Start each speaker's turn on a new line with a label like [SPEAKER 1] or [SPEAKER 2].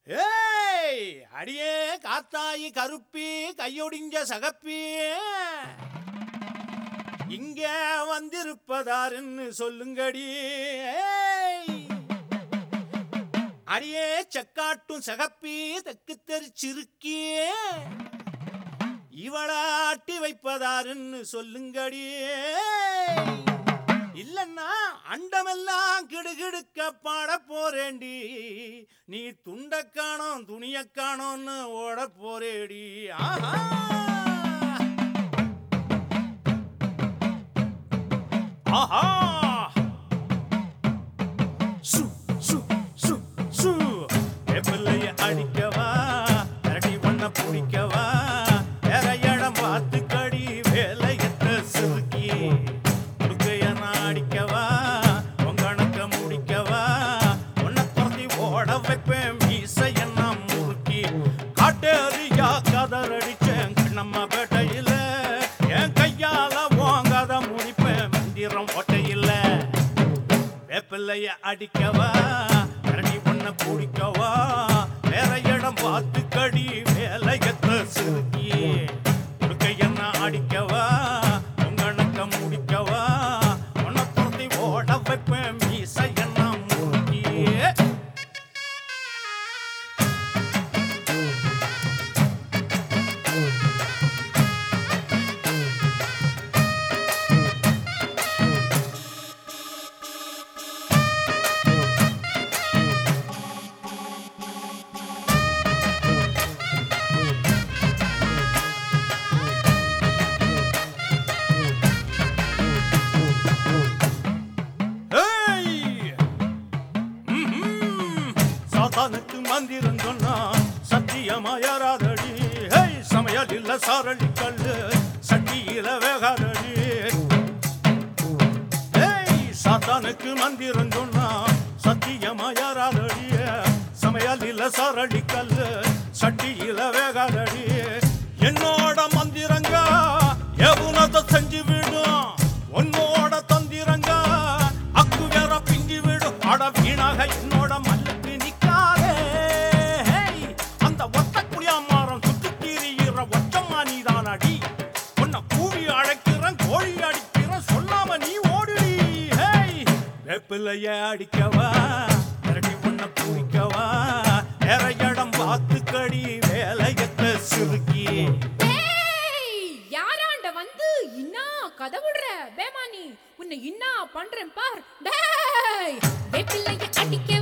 [SPEAKER 1] ஏய் அடியே காத்தாயி கருப்பி கையொடிஞ்ச சகப்பி இங்க வந்திருப்பதாருன்னு சொல்லுங்கடி ஏய். அடியே செக்காட்டும் சகப்பி தெக்கு தெரிச்சிருக்கி இவளை ஆட்டி வைப்பதாருன்னு சொல்லுங்கடி ஏய். இல்லன்னா அண்டமெல்லாம் கிடுகிடுக்க பாட போறேண்டி நீ துண்ட காணோம் துணிய காணோம்னு ஓட போறேடி ஆஹா ஆஹா சு சு சு சு எப்பிள்ளைய அடிக்கவா அரடி பண்ண பிடிக்கவா வேற இடம் பார்த்து கடி வேலையத்த சுருக்கி முடுக்கைய நான் அடிக்கவா உங்கணக்க முடிக்கவா உன்னை துரத்தி ஓட வைப்பேன் மீசைய நான் முறுக்கி காட்டேரியா கதறடிச்சேன் நம்ம பேட்டையில என் கையால வாங்காத முடிப்பேன் மந்திரம் ஒட்டையில்ல வேப்பிள்ளைய அடிக்கவா கரடி பண்ண பிடிக்கவா வேற இடம் பார்த்து கடி வேலையத்த சுருக்கி உடுக்க என்ன அடிக்கவா உங்கணக்க முடிக்கவா உன்னை துரத்தி ஓட வைப்பேன் மீசை என்ன முறுக்கி ஏய்! ம்ஹும். சாத்தானுக்கு மந்திரம் சொன்னா சத்தியமாயாராதடி ஹேய் சமையல் இல்ல சாரளி கல்லு சட்டியில வேகாதடி ஏய் சாத்தானுக்கு மந்திரம் சொன்னா சத்தியமாயாராதடி சமையல் இல்ல சாரளி கல்லு சட்டியில வேகாதடி என்னோட மந்திரங்க எவுனத செஞ்சு விடும் உன்னோட தந்திரங்க அக்கு வேற பிங்கி விடும் அட வீணாக என்னோட மல்லுக்கு நிக்காதே ஹேய், அந்த ஒத்த குடியாமாரம் சுத்தி தீரியிற ஒற்றம்மா நீதான் அடி உன்னை கூவி அழைக்கிறேன் கோழி அடிக்கிறேன் சொல்லாம நீ ஓடுடி ஹேய் வேப்பிலைய அடிக்கவா மிரட்டி உன்னை பிடிக்கவா வேற இடம் பார்த்து கடி வேலையத்த சுருக்கி
[SPEAKER 2] ஏய் யாராண்ட வந்து இன்னா கதவுடுற பேமானி உன்னை இன்னா பண்றேன் பார் டேய் வேப்பிள்ளைய அடிக்க